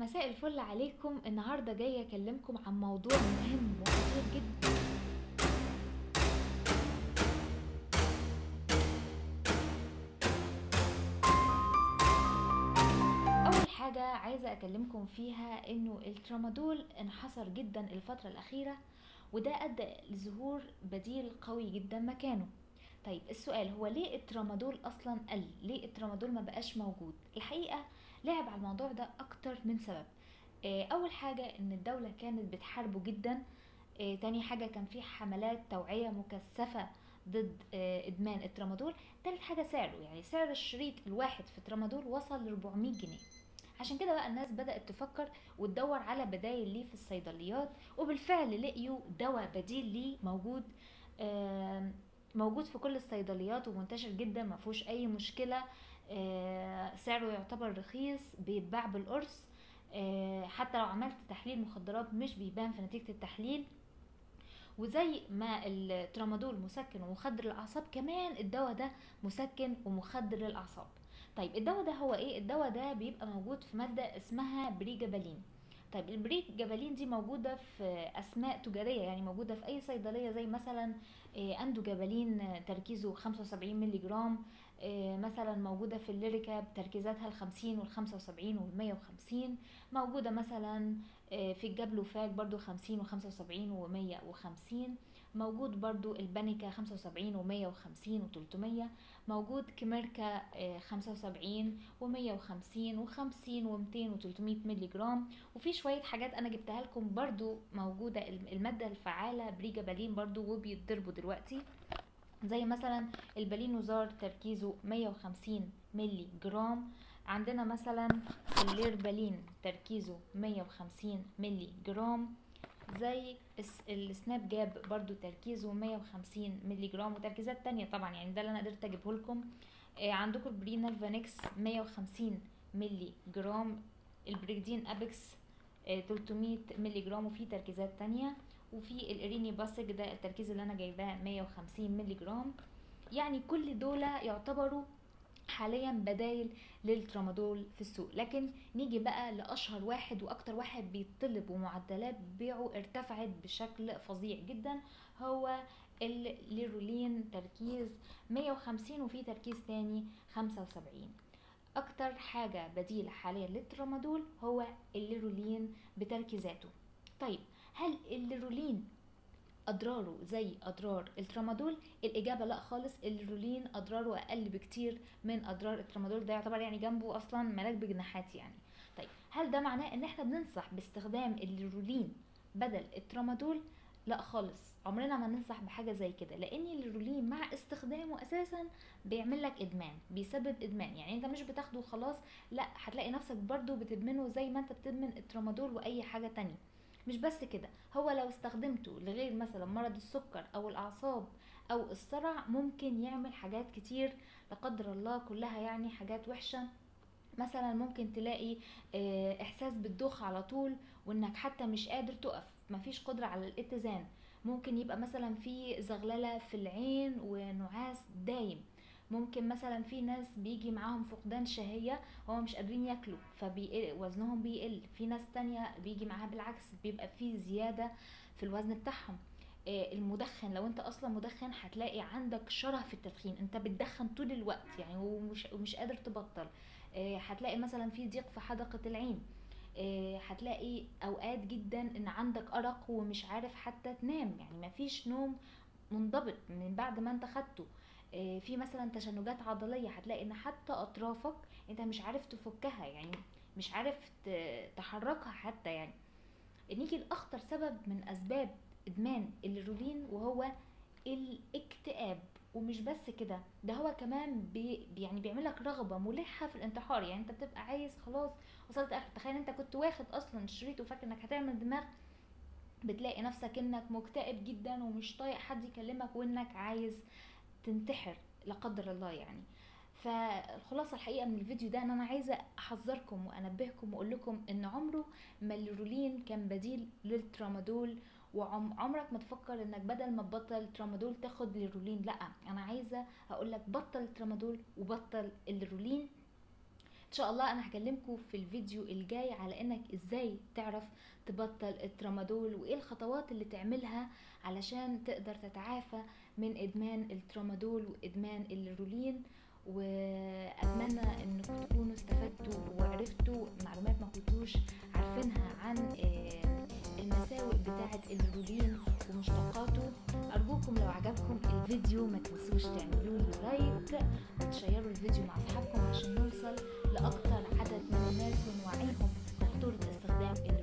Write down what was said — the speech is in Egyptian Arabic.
مساء الفل عليكم النهاردة جاية أكلمكم عن موضوع مهم وخطير جدا أول حاجة عايزة أكلمكم فيها إنه الترامادول انحصر جدا الفترة الأخيرة وده أدى لظهور بديل قوي جدا مكانه طيب السؤال هو ليه الترامادول اصلا قل ليه الترامادول ما بقاش موجود الحقيقه لعب على الموضوع ده اكتر من سبب آه، اول حاجه ان الدوله كانت بتحاربه جدا آه، تاني حاجه كان في حملات توعيه مكثفه ضد آه، ادمان الترامادول تالت حاجه سعره يعني سعر الشريط الواحد في الترامادول وصل ل 400 جنيه عشان كده بقى الناس بدأت تفكر وتدور على بدايل ليه في الصيدليات وبالفعل لقيوا دواء بديل ليه موجود آم، موجود في كل الصيدليات ومنتشر جدا ما فيهوش اي مشكله آه، سعره يعتبر رخيص بيتباع بالقرص آه، حتى لو عملت تحليل مخدرات مش بيبان في نتيجه التحليل وزي ما الترامادول مسكن ومخدر للاعصاب كمان الدواء ده مسكن ومخدر للاعصاب طيب الدواء ده هو ايه الدواء ده بيبقى موجود في ماده اسمها بريجابالين طيب البريجابالين دي موجوده في اسماء تجاريه يعني موجوده في اي صيدليه زي مثلا آه، اندوجابالين آه، تركيزه 75 مللي جرام آه، مثلا موجودة في الليريكا بتركيزاتها الخمسين والخمسة وسبعين والمية وخمسين موجودة مثلا آه، في الجابلوفاج برضو خمسين وخمسة وسبعين ومية وخمسين موجود برضو البانيكا خمسة وسبعين ومية وخمسين وتلتمية موجود كيميركا خمسة وسبعين ومية وخمسين وخمسين ومتين وتلتمية مللي جرام وفي شوية حاجات أنا جبتها لكم برضو موجودة المادة الفعالة بريجابالين برضو وبيتضربوا دلوقتي زي مثلا البالينوزار تركيزه 150 ملي جرام عندنا مثلا الليربالين تركيزه 150 ملي جرام زي الس- السناب جاب برضو تركيزه 150 ملي جرام وتركيزات تانية طبعا يعني ده اللي انا قدرت اجيبه لكم آه، عندكم البرينال فانكس 150 ملي جرام البريدين ابيكس آه، 300 ملي جرام وفي تركيزات تانية وفي الاريني باسك ده التركيز اللي انا جايباه 150 ملي جرام يعني كل دول يعتبروا حاليا بدايل للترامادول في السوق لكن نيجي بقى لاشهر واحد واكتر واحد بيطلب ومعدلات بيعه ارتفعت بشكل فظيع جدا هو الليرولين تركيز 150 وفي تركيز تاني 75 اكتر حاجة بديلة حاليا للترامادول هو الليرولين بتركيزاته طيب هل الليرولين اضراره زي اضرار الترامادول الاجابه لا خالص الليرولين اضراره اقل بكتير من اضرار الترامادول ده يعتبر يعني جنبه اصلا ملاك بجناحات يعني طيب هل ده معناه ان احنا بننصح باستخدام الليرولين بدل الترامادول لا خالص عمرنا ما ننصح بحاجه زي كده لان الليرولين مع استخدامه اساسا بيعمل لك ادمان بيسبب ادمان يعني انت مش بتاخده خلاص لا هتلاقي نفسك برضو بتدمنه زي ما انت بتدمن الترامادول واي حاجه تانية مش بس كده هو لو استخدمته لغير مثلا مرض السكر او الاعصاب او الصرع ممكن يعمل حاجات كتير لا قدر الله كلها يعني حاجات وحشه مثلا ممكن تلاقي آه، احساس بالدوخة على طول وانك حتى مش قادر تقف مفيش قدرة على الاتزان ممكن يبقى مثلا في زغللة في العين ونعاس دايم ممكن مثلا في ناس بيجي معاهم فقدان شهية هو مش قادرين ياكلوا فوزنهم بيقل في ناس تانية بيجي معاها بالعكس بيبقى في زيادة في الوزن بتاعهم آه، المدخن لو انت اصلا مدخن هتلاقي عندك شره في التدخين انت بتدخن طول الوقت يعني ومش, ومش قادر تبطل آه، هتلاقي مثلا في ضيق في حدقة العين آه، هتلاقي اوقات جدا ان عندك ارق ومش عارف حتى تنام يعني مفيش نوم منضبط من بعد ما انت خدته آه، في مثلا تشنجات عضلية هتلاقي ان حتى اطرافك انت مش عارف تفكها يعني مش عارف ت- تحركها حتى يعني نيجي لاخطر سبب من اسباب ادمان الليرولين وهو الاكتئاب ومش بس كده ده هو كمان بي يعني بيعمل لك رغبه ملحه في الانتحار يعني انت بتبقى عايز خلاص وصلت اخر تخيل انت كنت واخد اصلا الشريط وفاكر انك هتعمل دماغ بتلاقي نفسك انك مكتئب جدا ومش طايق حد يكلمك وانك عايز تنتحر لا قدر الله يعني فالخلاصه الحقيقه من الفيديو ده ان انا عايزه احذركم وانبهكم واقول لكم ان عمره ما الليرولين كان بديل للترامادول وعمرك ما تفكر انك بدل ما تبطل ترامادول تاخد ليرولين لا انا عايزه اقول لك بطل الترامادول وبطل الليرولين ان شاء الله انا هكلمكم في الفيديو الجاي على انك ازاي تعرف تبطل الترامادول وايه الخطوات اللي تعملها علشان تقدر تتعافى من ادمان الترامادول وادمان الرولين واتمنى انكم تكونوا استفدتوا وعرفتوا معلومات ما كنتوش عارفينها عن آه، المساوئ بتاعه الرولين ومشتقاته ارجوكم لو عجبكم الفيديو ما تنسوش تعملوا لي لايك وتشيروا الفيديو مع اصحابكم عشان نوصل لاكتر عدد من الناس ونوعيهم بخطوره استخدام الرولين